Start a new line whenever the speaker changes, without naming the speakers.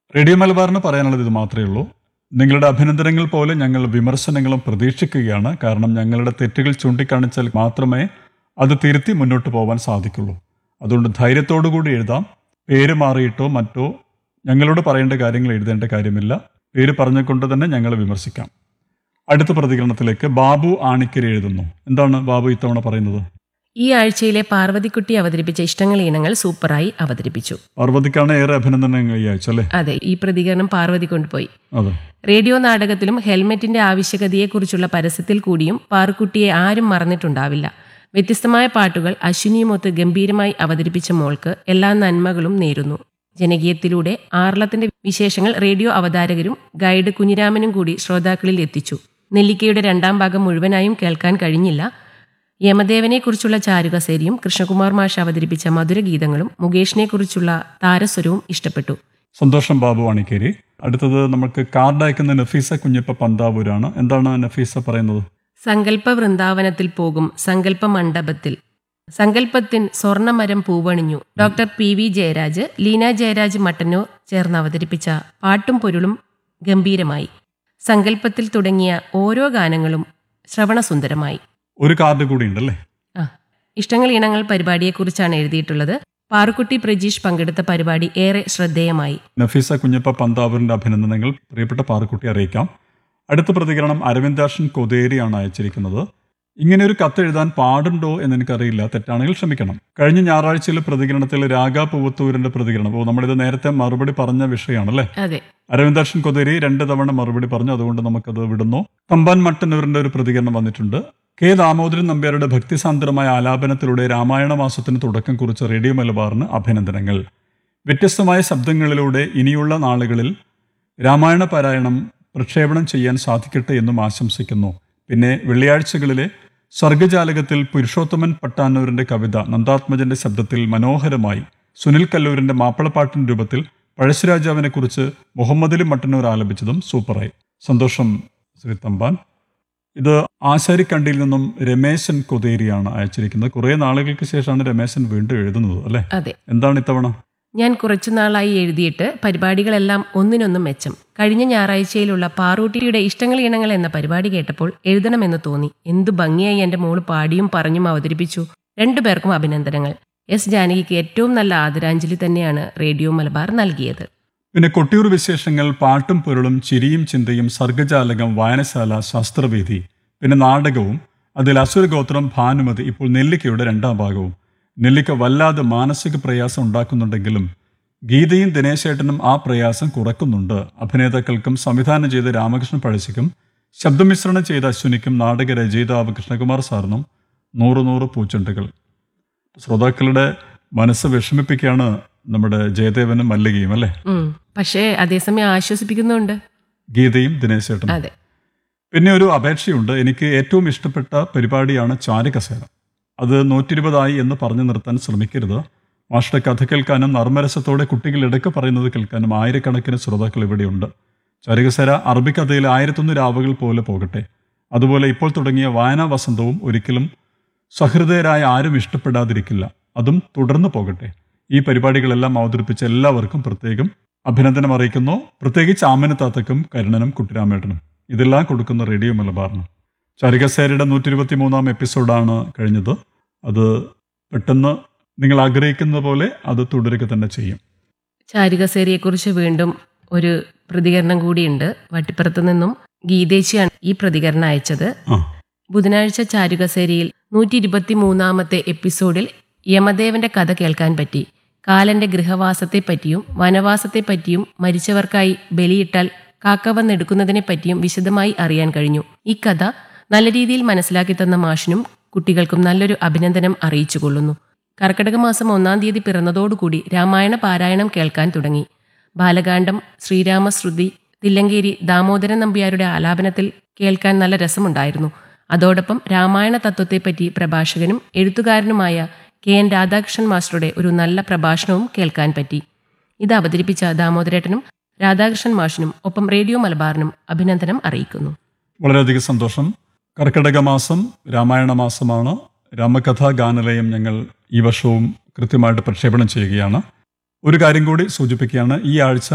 Radio മലബാറിന് പറയാനുള്ളത് ഇത് മാത്രമേ ഉള്ളൂ നിങ്ങളുടെ അഭിനന്ദനങ്ങൾ പോലെ ഞങ്ങൾ വിമർശനങ്ങളും പ്രതീക്ഷിക്കുകയാണ് കാരണം ഞങ്ങളുടെ തെറ്റുകൾ ചൂണ്ടിക്കാണിച്ചാൽ മാത്രമേ അത് തിരുത്തി മുന്നോട്ട് പോകാൻ സാധിക്കുള്ളൂ അതുകൊണ്ട് ധൈര്യത്തോടു കൂടി എഴുതാം പേര് മാറിയിട്ടോ മറ്റോ ഞങ്ങളോട് പറയേണ്ട കാര്യങ്ങൾ എഴുതേണ്ട കാര്യമില്ല പേര് പറഞ്ഞുകൊണ്ട് തന്നെ ഞങ്ങൾ വിമർശിക്കാം അടുത്ത പ്രതികരണത്തിലേക്ക് ബാബു ആണിക്കരി എഴുതുന്നു എന്താണ് ബാബു ഇത്തവണ പറയുന്നത്
ഈ ആഴ്ചയിലെ പാർവതിക്കുട്ടി അവതരിപ്പിച്ച ഇഷ്ടങ്ങൾ ഇനങ്ങൾ സൂപ്പറായി അവതരിപ്പിച്ചു
പാർവതിക്കാണ് ഏറെ അഭിനന്ദനങ്ങൾ ഈ ആഴ്ച അല്ലേ
അതെ ഈ പ്രതികരണം പാർവതി കൊണ്ടുപോയി
അതെ
റേഡിയോ നാടകത്തിലും ഹെൽമെറ്റിന്റെ ആവശ്യകതയെക്കുറിച്ചുള്ള പരസ്യത്തിൽ കൂടിയും പാറുക്കുട്ടിയെ ആരും മറന്നിട്ടുണ്ടാവില്ല വ്യത്യസ്തമായ പാട്ടുകൾ അശ്വിനിയുമൊത്ത് ഗംഭീരമായി അവതരിപ്പിച്ച മോൾക്ക് എല്ലാ നന്മകളും നേരുന്നു ജനകീയത്തിലൂടെ ആർളത്തിന്റെ വിശേഷങ്ങൾ റേഡിയോ അവതാരകരും ഗൈഡ് കുഞ്ഞിരാമനും കൂടി ശ്രോതാക്കളിൽ എത്തിച്ചു നെല്ലിക്കയുടെ രണ്ടാം ഭാഗം മുഴുവനായും കേൾക്കാൻ കഴിഞ്ഞില്ല യമദേവനെക്കുറിച്ചുള്ള ചാരുകസേരിയും കൃഷ്ണകുമാർ മാഷ് അവതരിപ്പിച്ച മധുരഗീതങ്ങളും മുകേഷിനെക്കുറിച്ചുള്ള താരസ്വരവും ഇഷ്ടപ്പെട്ടു
സന്തോഷം ബാബു വാണിക്കേരി അടുത്തത് നമുക്ക് കാർഡ് അയക്കുന്ന നഫീസ കുഞ്ഞപ്പ പന്താവൂരാണ് എന്താണ് നഫീസ പറയുന്നത്
സങ്കല്പ വൃന്ദാവനത്തിൽ പോകും സങ്കല്പ മണ്ഡപത്തിൽ സങ്കല്പത്തിൻ സ്വർണമരം പൂവണിഞ്ഞു doctor P V Jayaraj Leena Jayaraj Mattannur ചേർന്ന് അവതരിപ്പിച്ച പാട്ടും പൊരുളും ഗംഭീരമായി സങ്കല്പത്തിൽ തുടങ്ങിയ ഓരോ ഗാനങ്ങളും ശ്രവണസുന്ദരമായി
ഒരു കാർഡ് കൂടി ഉണ്ടല്ലേ
ആ ഇഷ്ടങ്ങൾ ഇണങ്ങൾ പരിപാടിയെക്കുറിച്ചാണ് എഴുതിയിട്ടുള്ളത് പാറുക്കുട്ടി പ്രജീഷ് പങ്കെടുത്ത പരിപാടി ഏറെ ശ്രദ്ധേയമായി
നഫീസ കുഞ്ഞപ്പ പന്താവൂരിന്റെ അഭിനന്ദനങ്ങൾ പ്രിയപ്പെട്ട പാറക്കുട്ടി അറിയിക്കാം അടുത്ത പ്രതികരണം അരവിന്ദാഷൻ കൊതേരിയാണ് അയച്ചിരിക്കുന്നത് ഇങ്ങനെ ഒരു കത്ത് എഴുതാൻ പാടുണ്ടോ എന്ന് എനിക്കറിയില്ല തെറ്റാണെങ്കിൽ ക്ഷമിക്കണം കഴിഞ്ഞ ഞായറാഴ്ചയിലെ പ്രതികരണത്തിൽ രാഗ പൂവത്തൂരിന്റെ പ്രതികരണം ഓ നമ്മളിത് നേരത്തെ മറുപടി പറഞ്ഞ വിഷയമാണല്ലേ
അതെ
അരവിന്ദാക്ഷൻ കൊതേരി രണ്ട് തവണ മറുപടി പറഞ്ഞു അതുകൊണ്ട് നമുക്കത് വിടുന്നു തമ്പാൻ മട്ടന്നൂരിന്റെ ഒരു പ്രതികരണം വന്നിട്ടുണ്ട് കെ ദാമോദരൻ നമ്പ്യാരുടെ ഭക്തിസാന്ദ്രമായ ആലാപനത്തിലൂടെ രാമായണ മാസത്തിന് തുടക്കം കുറിച്ച റേഡിയോ മലബാറിന് അഭിനന്ദനങ്ങൾ വ്യത്യസ്തമായ ശബ്ദങ്ങളിലൂടെ ഇനിയുള്ള നാളുകളിൽ രാമായണ പാരായണം പ്രക്ഷേപണം ചെയ്യാൻ സാധിക്കട്ടെ എന്നും ആശംസിക്കുന്നു പിന്നെ വെള്ളിയാഴ്ചകളിലെ സർഗജാലകത്തിൽ പുരുഷോത്തമൻ പട്ടാന്നൂരിന്റെ കവിത നന്ദാത്മജന്റെ ശബ്ദത്തിൽ മനോഹരമായി സുനിൽ കല്ലൂരിന്റെ മാപ്പിളപ്പാട്ടിൻ രൂപത്തിൽ പഴശ്ശിരാജാവിനെ കുറിച്ച് മുഹമ്മദിലി മട്ടന്നൂർ ആലപിച്ചതും സൂപ്പറായി സന്തോഷം ശ്രീ തമ്പാൻ ഇത് ആശാരിക്കണ്ടിയിൽ നിന്നും രമേശൻ കൊതേരിയാണ് അയച്ചിരിക്കുന്നത് കുറേ നാളുകൾക്ക് ശേഷമാണ് രമേശൻ വീണ്ടും എഴുതുന്നത് അല്ലേ
അതെ
എന്താണ് ഇത്തവണ
ഞാൻ കുറച്ചു നാളായി എഴുതിയിട്ട് പരിപാടികളെല്ലാം ഒന്നിനൊന്നും മെച്ചം കഴിഞ്ഞ ഞായറാഴ്ചയിലുള്ള പാറൂട്ടിയുടെ ഇഷ്ടങ്ങൾ ഇണങ്ങൾ എന്ന പരിപാടി കേട്ടപ്പോൾ എഴുതണമെന്ന് തോന്നി എന്തു ഭംഗിയായി എൻ്റെ മോള് പാടിയും പറഞ്ഞും അവതരിപ്പിച്ചു രണ്ടുപേർക്കും അഭിനന്ദനങ്ങൾ എസ് ജാനകിക്ക് ഏറ്റവും നല്ല ആദരാഞ്ജലി തന്നെയാണ് റേഡിയോ മലബാർ നൽകിയത്
പിന്നെ കൊട്ടിയൂർ വിശേഷങ്ങൾ പാട്ടും പൊരുളും ചിരിയും ചിന്തയും സർഗജാലകം വായനശാല ശാസ്ത്രവേദി പിന്നെ നാടകവും അതിൽ അസുരഗോത്രം ഭാനുമതി ഇപ്പോൾ നെല്ലിക്കയുടെ രണ്ടാം ഭാഗവും നെല്ലിക്ക വല്ലാതെ മാനസിക പ്രയാസം ഉണ്ടാക്കുന്നുണ്ടെങ്കിലും ഗീതയും ദിനേശേട്ടനും ആ പ്രയാസം കുറക്കുന്നുണ്ട് അഭിനേതാക്കൾക്കും സംവിധാനം ചെയ്ത രാമകൃഷ്ണ പഴശ്ശിക്കും ശബ്ദമിശ്രണം ചെയ്ത അശ്വിനിക്കും നാടക രചയിതാവ് കൃഷ്ണകുമാർ സാറിനും നൂറ് നൂറ് പൂച്ചെണ്ടുകൾ ശ്രോതാക്കളുടെ മനസ്സ് വിഷമിപ്പിക്കുകയാണ് നമ്മുടെ ജയദേവനും മല്ലികയും അല്ലേ
ഉം. പക്ഷേ അതേസമയം ആശ്വസിപ്പിക്കുന്നുണ്ട്
ഗീതയും ദിനേശേട്ടനും
അതെ
പിന്നെ ഒരു അപേക്ഷയുണ്ട് എനിക്ക് ഏറ്റവും ഇഷ്ടപ്പെട്ട പരിപാടിയാണ് ചാരുകസേര അത് നൂറ്റിരുപതായി എന്ന് പറഞ്ഞു നിർത്താൻ ശ്രമിക്കരുത് മാഷ്ട കഥ കേൾക്കാനും നർമ്മരസത്തോടെ കുട്ടികൾ ഇടയ്ക്ക് പറയുന്നത് കേൾക്കാനും ആയിരക്കണക്കിന് ശ്രോതാക്കൾ ഇവിടെയുണ്ട് ചാരുകസേര അറബിക്കഥയിലെ ആയിരത്തൊന്ന് രാവുകൾ പോലെ പോകട്ടെ അതുപോലെ ഇപ്പോൾ തുടങ്ങിയ വായനാ വസന്തവും ഒരിക്കലും സഹൃദയരായ ആരും ഇഷ്ടപ്പെടാതിരിക്കില്ല അതും തുടർന്നു പോകട്ടെ ഈ പരിപാടികളെല്ലാം അവതരിപ്പിച്ച എല്ലാവർക്കും പ്രത്യേകം അഭിനന്ദനം അറിയിക്കുന്നു പ്രത്യേകിച്ച് ആമനത്താത്തക്കും കരുണനും കുട്ടിരാമേട്ടനും ഇതെല്ലാം കൊടുക്കുന്ന റേഡിയോ മലബാറിന് ചരികസേരയുടെ നൂറ്റി ഇരുപത്തി മൂന്നാം എപ്പിസോഡാണ് കഴിഞ്ഞത് അത് പെട്ടെന്ന് നിങ്ങൾ ആഗ്രഹിക്കുന്ന പോലെ അത് തുടരുക തന്നെ ചെയ്യും
ചാരുകസേരിയെക്കുറിച്ച് വീണ്ടും ഒരു പ്രതികരണം കൂടിയുണ്ട് വട്ടിപ്പുറത്ത് നിന്നും ഗീതേച്ചിയാണ് ഈ പ്രതികരണം അയച്ചത്
ആ
ബുധനാഴ്ച ചാരുകസേരിയിൽ നൂറ്റി ഇരുപത്തി മൂന്നാമത്തെ എപ്പിസോഡിൽ യമദേവന്റെ കഥ കേൾക്കാൻ പറ്റി കാലന്റെ ഗൃഹവാസത്തെപ്പറ്റിയും വനവാസത്തെപ്പറ്റിയും മരിച്ചവർക്കായി ബലിയിട്ടാൽ കാക്ക വന്നെടുക്കുന്നതിനെ പറ്റിയും വിശദമായി അറിയാൻ കഴിഞ്ഞു ഈ കഥ നല്ല രീതിയിൽ മനസ്സിലാക്കി തന്ന മാഷിനും കുട്ടികൾക്കും നല്ലൊരു അഭിനന്ദനം അറിയിച്ചുകൊള്ളുന്നു കർക്കടക മാസം ഒന്നാം തീയതി പിറന്നതോടുകൂടി രാമായണ പാരായണം കേൾക്കാൻ തുടങ്ങി ബാലകാന്ഡം ശ്രീരാമശ്രുതി തില്ലങ്കേരി ദാമോദരൻ നമ്പ്യാരുടെ ആലാപനത്തിൽ കേൾക്കാൻ നല്ല രസമുണ്ടായിരുന്നു അതോടൊപ്പം രാമായണ തത്വത്തെപ്പറ്റി പ്രഭാഷകനും എഴുത്തുകാരനുമായ കെ എൻ രാധാകൃഷ്ണൻ മാസ്റ്ററുടെ ഒരു നല്ല പ്രഭാഷണവും കേൾക്കാൻ പറ്റി ഇത് അവതരിപ്പിച്ച ദാമോദരേട്ടനും രാധാകൃഷ്ണൻ മാഷിനും ഒപ്പം റേഡിയോ മലബാറിനും അഭിനന്ദനം അറിയിക്കുന്നു
വളരെയധികം സന്തോഷം കർക്കിടക മാസം രാമായണ മാസമാണ് രാമകഥാ ഗാനലയം ഞങ്ങൾ ഈ വർഷവും കൃത്യമായിട്ട് പ്രക്ഷേപണം ചെയ്യുകയാണ് ഒരു കാര്യം കൂടി സൂചിപ്പിക്കുകയാണ് ഈ ആഴ്ച